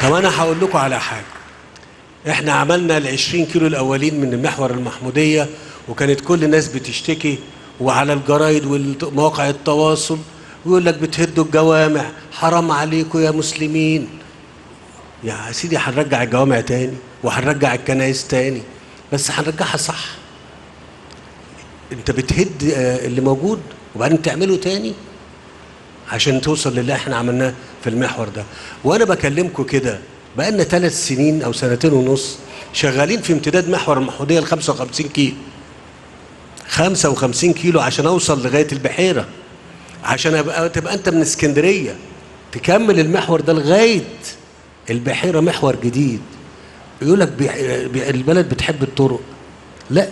طب انا هقول لكم على حاجه احنا عملنا ال 20 كيلو الاولين من محور المحموديه وكانت كل الناس بتشتكي وعلى الجرايد ومواقع التواصل ويقول لك بتهدوا الجوامع حرام عليكم يا مسلمين يا سيدي هنرجع الجوامع تاني وهنرجع الكنائس تاني بس هنرجعها صح انت بتهد آه، اللي موجود وبعدين تعمله تاني عشان توصل للي احنا عملناه في المحور ده وانا بكلمكم كده بقالنا ثلاث سنين او سنتين ونص شغالين في امتداد محور المحموديه ل 55 كيلو 55 كيلو عشان اوصل لغايه البحيره عشان ابقى تبقى انت من اسكندريه تكمل المحور ده لغايه البحيره محور جديد يقول لك بيح... بي... البلد بتحب الطرق لا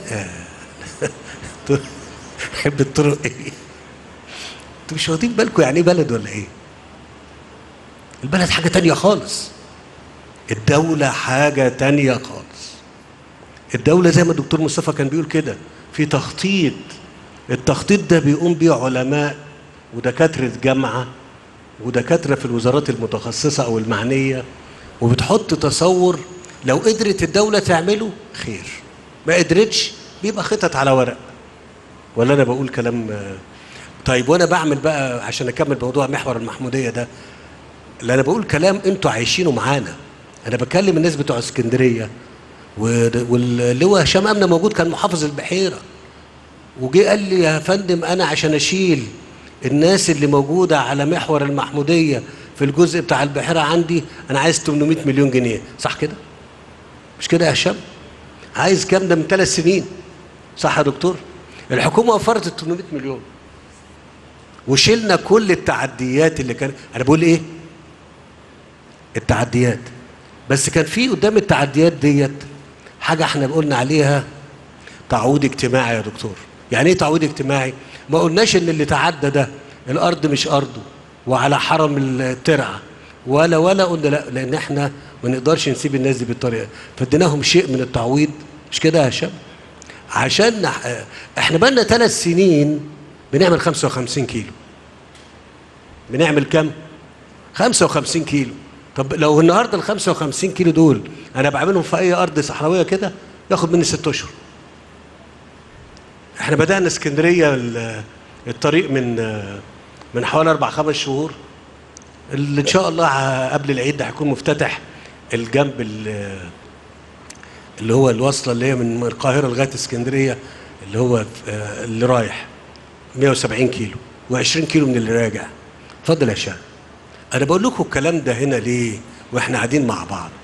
تحب الطرق ايه انتوا مش واخدين بالكم يعني ايه بلد ولا ايه البلد حاجه تانية خالص الدوله حاجه تانية خالص الدوله زي ما الدكتور مصطفى كان بيقول كده في تخطيط التخطيط ده بيقوم بيه علماء ودكاتره جامعه ودكاتره في الوزارات المتخصصه او المعنيه وبتحط تصور لو قدرت الدوله تعمله خير ما قدرتش بيبقى خطط على ورق ولا انا بقول كلام آه، طيب وانا بعمل بقى عشان اكمل موضوع محور المحموديه ده اللي انا بقول كلام انتوا عايشينه معانا انا بكلم الناس بتوع اسكندريه و- واللي هو هشام امنه موجود كان محافظ البحيره وجي قال لي يا فندم انا عشان اشيل الناس اللي موجوده على محور المحموديه في الجزء بتاع البحيره عندي انا عايز 800 مليون جنيه صح كده مش كده يا هشام عايز كام ده من ثلاث سنين صح يا دكتور الحكومه وفرت ال 800 مليون وشلنا كل التعديات اللي كان انا بقول ايه التعديات بس كان في قدام التعديات ديت حاجه احنا قلنا عليها تعويض اجتماعي يا دكتور يعني ايه تعويض اجتماعي ما قلناش ان اللي تعدى ده الارض مش ارضه وعلى حرم الترعه ولا ولا قلنا لا لان احنا ما نقدرش نسيب الناس دي بالطريقه فاديناهم شيء من التعويض مش كده يا هشام عشان نح- احنا بقالنا ثلاث سنين بنعمل 55 كيلو بنعمل كام 55 كيلو طب لو النهارده ال 55 كيلو دول انا بعملهم في اي ارض صحراويه كده ياخد مني ست اشهر احنا بدانا اسكندريه ال- الطريق من من حوالي اربع خمس شهور اللي ان شاء الله ه- قبل العيد ده هيكون مفتتح الجنب ال- اللي هو الوصله اللي هي من القاهره لغايه اسكندريه اللي هو آه، اللي رايح 170 كيلو و20 كيلو من اللي راجع اتفضل يا شاه انا بقول لكم الكلام ده هنا ليه واحنا قاعدين مع بعض